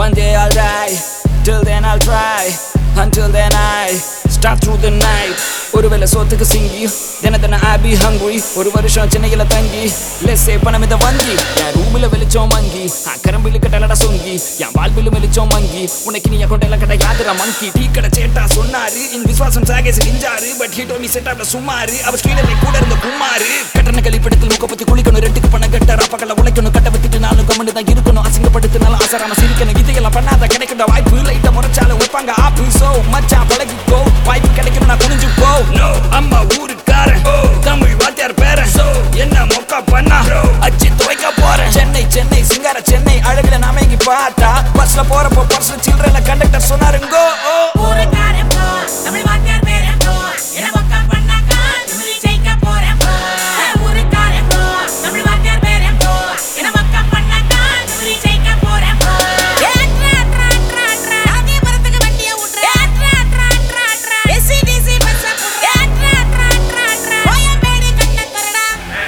One day I'll die, till then I'll try. Until then I start through the night. ஒருவேளை சோத்துக்கு சிங்கி தின தின I be hungry ஒரு வருஷம் சென்னையில தங்கி லெஸ்ஸே பணம் இத வங்கி என் ரூமில் வெளிச்சம் மங்கி கரம்பிலு கட்டலடா சொங்கி என் வாழ்விலும் வெளிச்சம் மங்கி உனக்கு நீ கொண்டெல்லாம் கட்ட யாத்திரா மங்கி டீ கடை சேட்டா சொன்னாரு இன் விஸ்வாசம் சாகேஸ் கிஞ்சாரு பட் ஹீட்டோ நீ செட்டாப்ல சுமாரு அவர் ஸ்ரீலரை கூட இருந்த குமாரு கட்டண கழிப்பிடத்தில் முக்க பத்தி குளிக்கணும் ரெட்டுக்கு பணம் கட்ட ரப்பக்கல உழைக்கணும் கட்ட விட்டுட்டு நானும் கம்மண்டு தான் இருக்கணும் அசிங்கப்படுத்தினாலும் ஆசராம சிரிக்கணும் இதையெல்லாம் பண்ணாத கிடைக்கிற வாய்ப்பு லைட்டை முறைச்சாலும் வைப்பாங்க ஆப்பு சோ மச்சான் பழகிக்கோ வாய்ப்பு கிடைக்கணும் நான் குனிஞ்சு போ நோ அம்மா ஊருக்காரன் தமிழ் வாத்தியார் பேரன் என்ன மொக்கா பண்ணா அச்சு துவைக்க போறேன் சென்னை சென்னை சிங்கார சென்னை அழகுல நாம இங்க பார்த்தா பஸ்ல போறப்போ பர்ஸ்ல சில்லறையில கண்டக்டர் சொன்னாருங்கோ ஓ ஊருக்காரன் bro, தமிழ் வாத்தியார் பேரன் bro. என்ன மொக்க பண்ணாக்கா, திமிரி ஜெயிக்க போறேன் bro. ஏய், ஊருக்காரன் bro, தமிழ் வாத்தியார் பேரன் bro. என்ன மொக்க பண்ணாக்கா, திமிரி ஜெயிக்க போறேன் bro. ஏய், அட்ரா, அட்ரா, அட்ரா, அட்ரா. ராஜ்யபுரத்துக்கு வண்டிய விட்றேன். ஏய், அட்ரா, அட்ரா, அட்ரா, அட்ரா. SCDC பஸ்ஸ புடுறேன். ஏய், அட்ரா, அட்ரா, அட்ரா, அட்ரா. கோயம்பேடு கண்டக்டர்டா.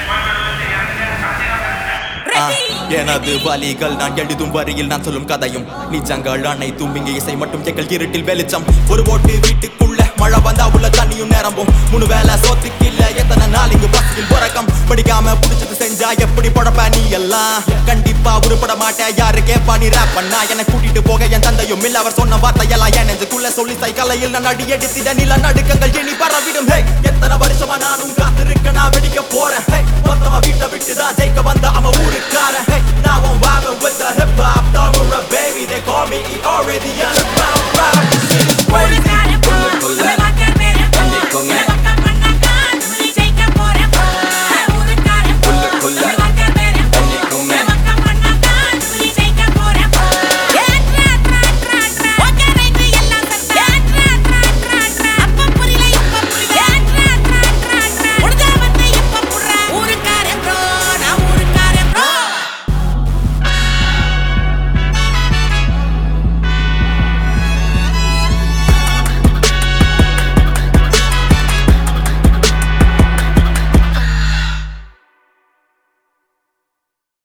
Ready? எனது வலிகள் நான் எழுதும் வரியில் நான் சொல்லும் கதையும் நிஜங்கள் அனைத்தும் இங்கே இசை மட்டும் எங்கள் இருட்டில் வெளிச்சம் ஒரு ஓட்டு வீட்டுக்குள்ள மழை வந்தா உள்ள தண்ணியும் நிரம்பும் மூணு வேலை சோத்துக்கு இல்ல எத்தனை நாள் இங்கு பஸ்ஸில் உறக்கம் படிக்காம புடிச்சது செஞ்சா எப்படி பழப்ப நீ எல்லாம் கண்டிப்பா உருப்பட மாட்டேன் யாரு கேப்பா நீ ரேப் பண்ணா என்னை கூட்டிட்டு போக என் தந்தையும் இல்ல அவர் சொன்ன வார்த்தையெல்லாம் என் நெஞ்சுக்குள்ள சொல்லி சைக்கலையில் நான் அடி எடுத்திட நில நடுக்கங்கள் இனி பரவிடும் ஹே எத்தனை வருஷமா நானும் காத்திருக்க நான் வெடிக்க போறேன் ஹே மொத்தமா வீட்டை விட்டுதான் ஜெயிக்க வந்த அவன் ஊருக்காரன் ஹே now I'm vibing with the hip hop thumber baby they call me Eeyore the